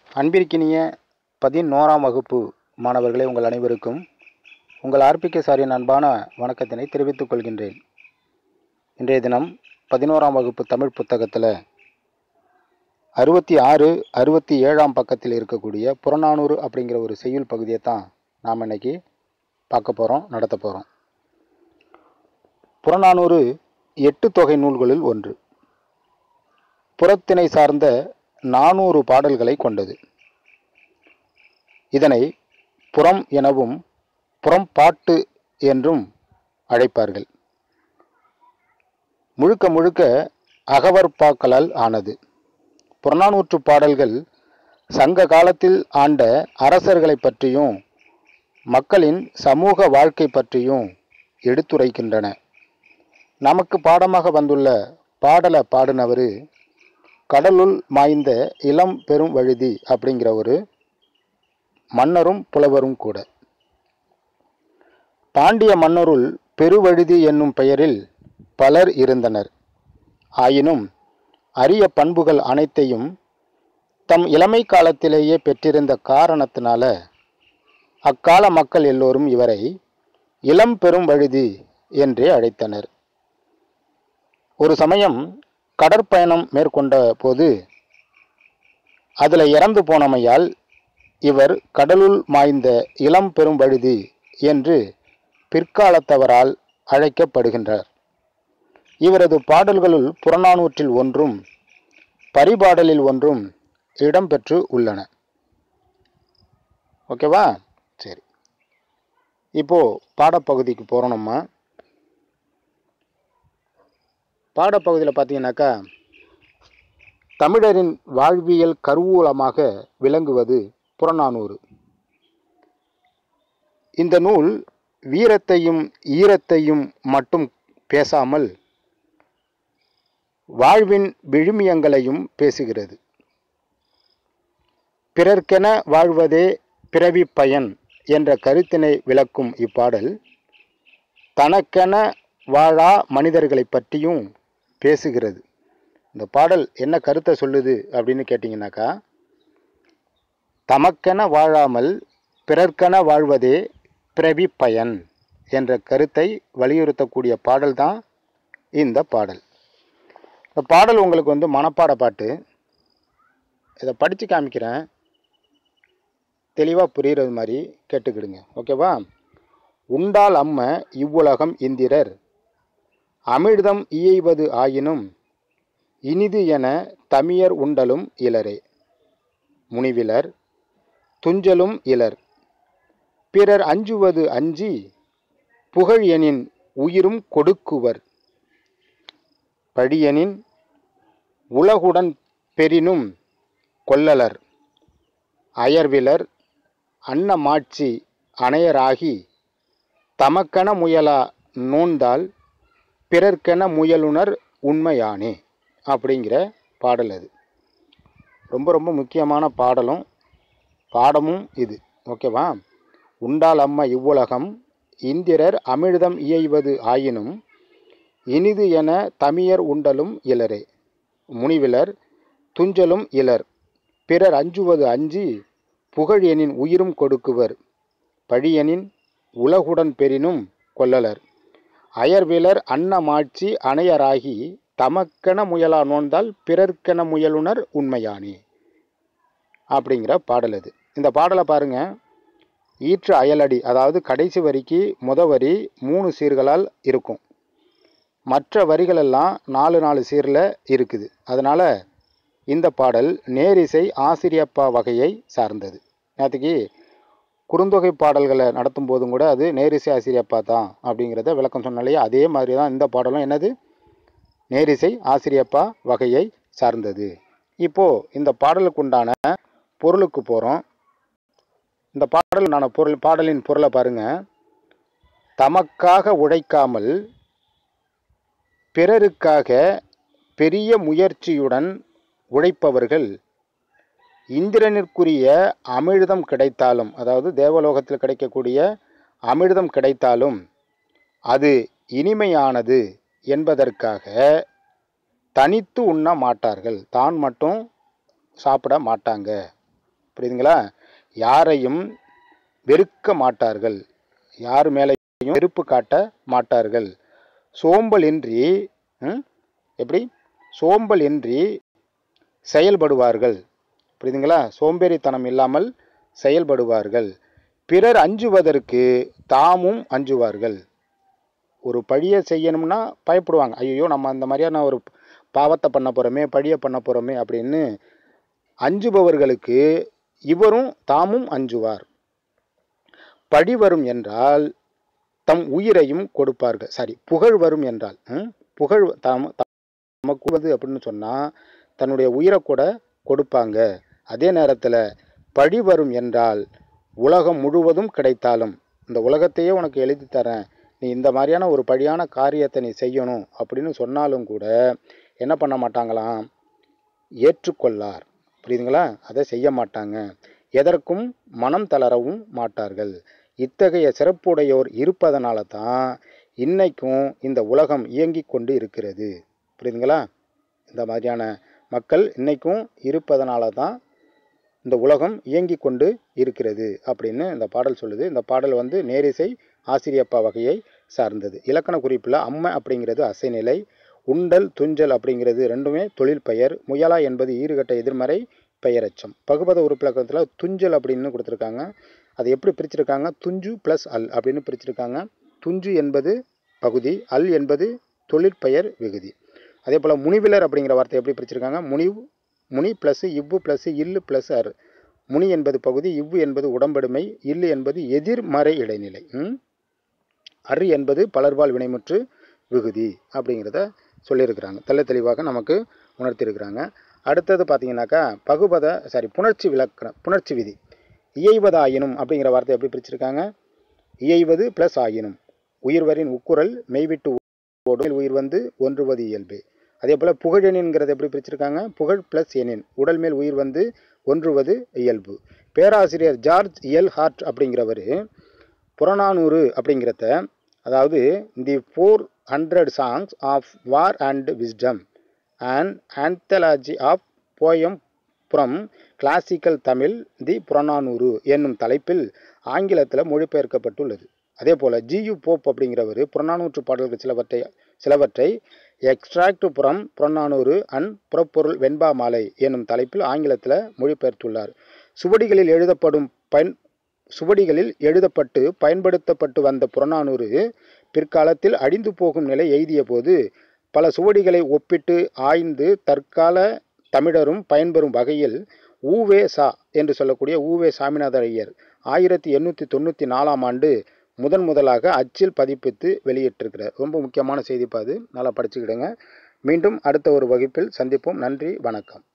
அன்பிற்கினிய பதினோராம் வகுப்பு மாணவர்களே உங்கள் அனைவருக்கும் உங்கள் ஆர்பிகே சாரியின் அன்பான வணக்கத்தினை தெரிவித்துக் கொள்கின்றேன் இன்றைய தினம் பதினோராம் வகுப்பு தமிழ் புத்தகத்தில் அறுபத்தி ஆறு அறுபத்தி ஏழாம் பக்கத்தில் இருக்கக்கூடிய புறநானூறு அப்படிங்கிற ஒரு செய்யுள் பகுதியை தான் நாம் இன்னைக்கு பார்க்க போகிறோம் நடத்த போகிறோம் புறநானூறு எட்டு தொகை நூல்களில் ஒன்று புறத்திணை சார்ந்த நானூறு பாடல்களை கொண்டது இதனை புறம் எனவும் புறம்பாட்டு என்றும் அழைப்பார்கள் முழுக்க முழுக்க அகவற்பாக்களால் ஆனது புறநானூற்று பாடல்கள் சங்க காலத்தில் ஆண்ட அரசர்களை பற்றியும் மக்களின் சமூக வாழ்க்கை பற்றியும் எடுத்துரைக்கின்றன நமக்கு பாடமாக வந்துள்ள பாடலை பாடினவர் கடலுள் மாய்ந்த இளம் பெரும் வழுதி அப்படிங்கிற ஒரு மன்னரும் புலவரும் கூட பாண்டிய மன்னருள் பெருவழுதி என்னும் பெயரில் பலர் இருந்தனர் ஆயினும் அரிய பண்புகள் அனைத்தையும் தம் இளமை காலத்திலேயே பெற்றிருந்த காரணத்தினால அக்கால மக்கள் எல்லோரும் இவரை இளம் பெரும் வழுதி என்றே அழைத்தனர் ஒரு சமயம் கடற்பயணம் மேற்கொண்ட போது அதில் இறந்து போனமையால் இவர் கடலுள் மாய்ந்த இளம் பெரும் வழுதி என்று பிற்காலத்தவரால் அழைக்கப்படுகின்றார் இவரது பாடல்களுள் புறநானூற்றில் ஒன்றும் பரிபாடலில் ஒன்றும் இடம்பெற்று உள்ளன ஓகேவா சரி இப்போ பாடப்பகுதிக்கு போகிறோம் நம்ம பாடப்பகுதியில் பார்த்தீங்கன்னாக்கா தமிழரின் வாழ்வியல் கருவூலமாக விளங்குவது புறநானூறு இந்த நூல் வீரத்தையும் ஈரத்தையும் மட்டும் பேசாமல் வாழ்வின் விழுமியங்களையும் பேசுகிறது பிறர்க்கென வாழ்வதே பிறவி பயன் என்ற கருத்தினை விளக்கும் இப்பாடல் தனக்கென வாழா மனிதர்களை பற்றியும் பேசுகிறது இந்த பாடல் என்ன கருத்தை சொல்லுது அப்படின்னு கேட்டிங்கனாக்கா தமக்கென வாழாமல் பிறர்க்கென வாழ்வதே பிறவி பயன் என்ற கருத்தை வலியுறுத்தக்கூடிய பாடல் தான் இந்த பாடல் இந்த பாடல் உங்களுக்கு வந்து மனப்பாட பாட்டு இதை படித்து காமிக்கிறேன் தெளிவாக புரிகிறது மாதிரி கேட்டுக்கிடுங்க ஓகேவா உண்டால் அம்ம இவ்வுலகம் இந்திரர் அமிழ்தம் இயைவது ஆயினும் இனிது என தமியர் உண்டலும் இலரே முனிவிலர் துஞ்சலும் இலர் பிறர் அஞ்சுவது அஞ்சி புகழ் எனின் உயிரும் கொடுக்குவர் பழியனின் உலகுடன் பெரினும் கொல்லலர் அயர்விலர் அன்னமாட்சி அணையராகி தமக்கென முயலா நோந்தால் பிறர்க்கென முயலுணர் உண்மையானே அப்படிங்கிற பாடல் அது ரொம்ப ரொம்ப முக்கியமான பாடலும் பாடமும் இது ஓகேவா உண்டால் அம்ம இவ்வுலகம் இந்திரர் அமிழ்தம் இயைவது ஆயினும் இனிது என தமியர் உண்டலும் இலரே முனிவிலர் துஞ்சலும் இலர் பிறர் அஞ்சுவது அஞ்சி புகழ் எனின் உயிரும் கொடுக்குவர் பழியனின் உலகுடன் பெரினும் கொல்லலர் அயர்விலர் அன்னமாட்சி அணையராகி தமக்கென முயலா நோந்தால் பிறர்க்கென முயலுணர் உண்மையானே அப்படிங்கிற பாடல் அது இந்த பாடலை பாருங்க ஈற்று அயலடி அதாவது கடைசி வரிக்கு முத வரி மூணு சீர்களால் இருக்கும் மற்ற வரிகளெல்லாம் நாலு நாலு சீரில் இருக்குது அதனால் இந்த பாடல் நேரிசை ஆசிரியப்பா வகையை சார்ந்தது நேற்றுக்கு குறுந்தொகை பாடல்களை நடத்தும் போதும் கூட அது நேரிசை ஆசிரியப்பா தான் அப்படிங்கிறத விளக்கம் சொன்னாலேயே அதே மாதிரி தான் இந்த பாடலும் என்னது நேரிசை ஆசிரியப்பா வகையை சார்ந்தது இப்போது இந்த பாடலுக்கு உண்டான பொருளுக்கு போகிறோம் இந்த பாடலுண்டான பொருள் பாடலின் பொருளை பாருங்க தமக்காக உழைக்காமல் பிறருக்காக பெரிய முயற்சியுடன் உழைப்பவர்கள் இந்திரனிற்குரிய அமிர்தம் கிடைத்தாலும் அதாவது தேவலோகத்தில் கிடைக்கக்கூடிய அமிர்தம் கிடைத்தாலும் அது இனிமையானது என்பதற்காக தனித்து உண்ண மாட்டார்கள் தான் மட்டும் சாப்பிட மாட்டாங்க புரியுதுங்களா யாரையும் வெறுக்க மாட்டார்கள் யார் மேலேயும் வெறுப்பு காட்ட மாட்டார்கள் சோம்பலின்றி ம், எப்படி சோம்பலின்றி செயல்படுவார்கள் புரியுதுங்களா சோம்பேறித்தனம் இல்லாமல் செயல்படுவார்கள் பிறர் அஞ்சுவதற்கு தாமும் அஞ்சுவார்கள் ஒரு பழியை செய்யணும்னா பயப்படுவாங்க ஐயோ நம்ம அந்த மாதிரியான ஒரு பாவத்தை பண்ண போகிறோமே பழியை பண்ண போகிறோமே அப்படின்னு அஞ்சுபவர்களுக்கு இவரும் தாமும் அஞ்சுவார் பழி வரும் என்றால் தம் உயிரையும் கொடுப்பார்கள் சாரி புகழ் வரும் என்றால் ம், புகழ் தம் நமக்கு உள்ளது அப்படின்னு சொன்னால் தன்னுடைய உயிரை கூட கொடுப்பாங்க அதே நேரத்தில் பழி வரும் என்றால் உலகம் முழுவதும் கிடைத்தாலும் இந்த உலகத்தையே உனக்கு எழுதி தரேன் நீ இந்த மாதிரியான ஒரு பழியான காரியத்தை நீ செய்யணும் அப்படின்னு சொன்னாலும் கூட என்ன பண்ண மாட்டாங்களாம் ஏற்றுக்கொள்ளார் புரியுதுங்களா அதை செய்ய மாட்டாங்க எதற்கும் மனம் தளரவும் மாட்டார்கள் இத்தகைய சிறப்புடையோர் இருப்பதனால தான் இன்னைக்கும் இந்த உலகம் இயங்கிக் கொண்டு இருக்கிறது புரியுதுங்களா இந்த மாதிரியான மக்கள் இன்னைக்கும் இருப்பதனால தான் இந்த உலகம் இயங்கிக் கொண்டு இருக்கிறது அப்படின்னு இந்த பாடல் சொல்லுது இந்த பாடல் வந்து நேரிசை ஆசிரியப்பா வகையை சார்ந்தது இலக்கண குறிப்பில் அம்மை அப்படிங்கிறது அசைநிலை உண்டல் துஞ்சல் அப்படிங்கிறது ரெண்டுமே தொழில் பெயர் முயலா என்பது ஈறுகட்ட எதிர்மறை பெயரச்சம் பகுபத உறுப்பிலக்கணத்தில் துஞ்சல் அப்படின்னு கொடுத்துருக்காங்க அது எப்படி பிரிச்சிருக்காங்க துஞ்சு ப்ளஸ் அல் அப்படின்னு பிரிச்சிருக்காங்க துஞ்சு என்பது பகுதி அல் என்பது தொழிற்பெயர் விகுதி அதே போல் முனிவிலர் அப்படிங்கிற வார்த்தை எப்படி பிரிச்சிருக்காங்க முனிவு முனி ப்ளஸ் இவ்வு ப்ளஸ் இல்லு ப்ளஸ் அர் முனி என்பது பகுதி இவ்வு என்பது உடம்படுமை இல்லு என்பது எதிர்மறை இடைநிலை ம்? அரு என்பது பலர்பால் வினைமுற்று விகுதி அப்படிங்கிறத சொல்லியிருக்கிறாங்க தெள்ள தெளிவாக நமக்கு உணர்த்தியிருக்கிறாங்க அடுத்தது பார்த்தீங்கன்னாக்கா பகுபத சாரி புணர்ச்சி விளக்கண புணர்ச்சி விதி இயைவதாயினும் அப்படிங்கிற வார்த்தை எப்படி பிரிச்சிருக்காங்க இயைவது ப்ளஸ் ஆயினும் உயிர்வரின் உக்குரல் மெய்விட்டு ஓடும் உயிர் வந்து ஒன்றுவது இயல்பு அதே போல் புகழெண்ணின்ங்கிறது எப்படி பிரிச்சிருக்காங்க புகழ் ப்ளஸ் எண்ணின் உடல் மேல் உயிர் வந்து ஒன்றுவது இயல்பு பேராசிரியர் ஜார்ஜ் எல் ஹார்ட் அப்படிங்கிறவர் புறநானூறு அப்படிங்கிறத அதாவது the four hundred songs of war and wisdom and anthology of poem from classical Tamil the Purananuru என்னும் தலைப்பில் ஆங்கிலத்தில் மொழிபெயர்க்கப்பட்டுள்ளது அதே போல் ஜியு போப் அப்படிங்கிறவர் புறநானூற்று பாடல்கள் சிலவற்றை சிலவற்றை எக்ஸ்ட்ராக்ட் புறம் புறநானூறு அண்ட் புறப்பொருள் வெண்பா மாலை என்னும் தலைப்பில் ஆங்கிலத்தில் மொழிபெயர்த்துள்ளார் சுவடிகளில் எழுதப்படும் பயன் சுவடிகளில் எழுதப்பட்டு பயன்படுத்தப்பட்டு வந்த புறநானூறு பிற்காலத்தில் அழிந்து போகும் நிலை எய்திய போது பல சுவடிகளை ஒப்பிட்டு ஆய்ந்து தற்கால தமிழரும் பயன்பெறும் வகையில் ஊவே சா என்று சொல்லக்கூடிய ஊவே சாமிநாத ஐயர் ஆயிரத்தி எண்ணூற்றி தொண்ணூற்றி நாலாம் ஆண்டு முதன் முதலாக அச்சில் பதிப்பித்து வெளியிட்டிருக்கிறார் ரொம்ப முக்கியமான செய்திப்பா அது நல்லா படிச்சுக்கிடுங்க மீண்டும் அடுத்த ஒரு வகுப்பில் சந்திப்போம் நன்றி வணக்கம்